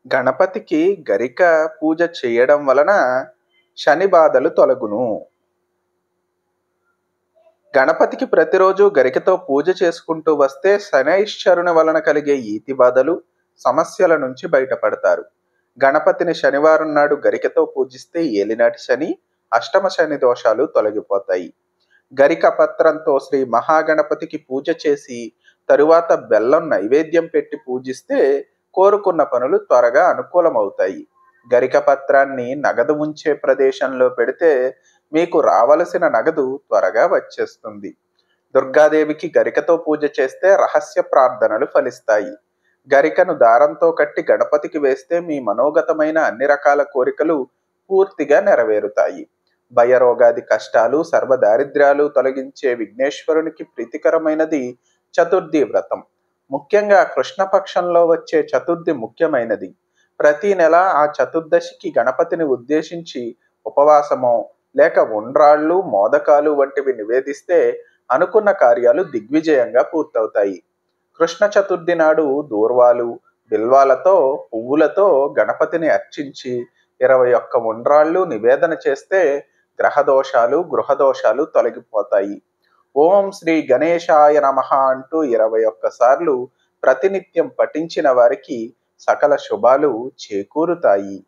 గణపతికి గరిక పూజ చేయడం వలన శని బాధలు తొలగును గణపతికి ప్రతిరోజు గరికతో పూజ చేసుకుంటూ వస్తే శనైశ్వరుని వలన కలిగే ఈతి బాధలు సమస్యల నుంచి బయటపడతారు గణపతిని శనివారం నాడు గరికతో పూజిస్తే ఏలినాటి శని అష్టమ శని దోషాలు తొలగిపోతాయి గరిక పత్రంతో శ్రీ మహాగణపతికి పూజ చేసి తరువాత బెల్లం నైవేద్యం పెట్టి పూజిస్తే కోరుకున్న పనులు త్వరగా అనుకూలమవుతాయి గరిక పత్రాన్ని నగదు ఉంచే ప్రదేశంలో పెడితే మీకు రావలసిన నగదు త్వరగా వచ్చేస్తుంది దుర్గాదేవికి గరికతో పూజ చేస్తే రహస్య ప్రార్థనలు ఫలిస్తాయి గరికను దారంతో కట్టి గణపతికి వేస్తే మీ మనోగతమైన అన్ని రకాల కోరికలు పూర్తిగా నెరవేరుతాయి భయరోగాది కష్టాలు సర్వదారిద్ర్యాలు తొలగించే విఘ్నేశ్వరునికి ప్రీతికరమైనది చతుర్థి వ్రతం ముఖ్యంగా కృష్ణపక్షంలో వచ్చే చతుర్థి ముఖ్యమైనది ప్రతి నెల ఆ చతుర్దశికి గణపతిని ఉద్దేశించి ఉపవాసమో లేక ఉండ్రాళ్ళు మోదకాలు వంటివి నివేదిస్తే అనుకున్న కార్యాలు దిగ్విజయంగా పూర్తవుతాయి కృష్ణ చతుర్థి నాడు దూర్వాలు బిల్వాలతో పువ్వులతో గణపతిని అర్చించి ఇరవై ఒక్క ఉండ్రాళ్ళు నివేదన చేస్తే గ్రహదోషాలు గృహదోషాలు తొలగిపోతాయి ఓం శ్రీ గణేశాయ నమ అంటూ ఇరవై ఒక్కసార్లు ప్రతినిత్యం పఠించిన వారికి సకల శుభాలు చేకూరుతాయి